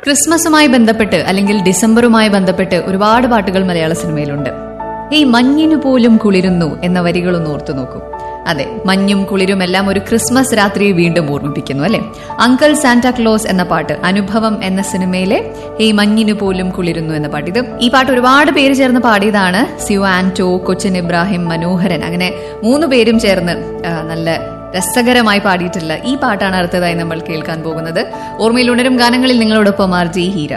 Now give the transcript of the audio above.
ക്രിസ്മസുമായി ബന്ധപ്പെട്ട് അല്ലെങ്കിൽ ഡിസംബറുമായി ബന്ധപ്പെട്ട് ഒരുപാട് പാട്ടുകൾ മലയാള സിനിമയിലുണ്ട് ഈ മഞ്ഞിനു പോലും കുളിരുന്നു എന്ന വരികളൊന്ന് ഓർത്തു നോക്കൂ അതെ മഞ്ഞും കുളിരും എല്ലാം ഒരു ക്രിസ്മസ് രാത്രിയെ വീണ്ടും ഓർമ്മിപ്പിക്കുന്നു അല്ലെ അങ്കിൾ സാന്റാക്ലോസ് എന്ന പാട്ട് അനുഭവം എന്ന സിനിമയിലെ ഈ മഞ്ഞിനു പോലും കുളിരുന്നു എന്ന പാട്ട് ഇത് ഈ പാട്ട് ഒരുപാട് പേര് ചേർന്ന് പാടിയതാണ് സിയു ആന്റോ കൊച്ചിൻ ഇബ്രാഹിം മനോഹരൻ അങ്ങനെ മൂന്ന് പേരും ചേർന്ന് ആ, നല്ല രസകരമായി പാടിയിട്ടുള്ള ഈ പാട്ടാണ് അടുത്തതായി നമ്മൾ കേൾക്കാൻ പോകുന്നത് ഓർമ്മയിൽ ഉണരും ഗാനങ്ങളിൽ നിങ്ങളോടൊപ്പം ആർ ജി ഹീര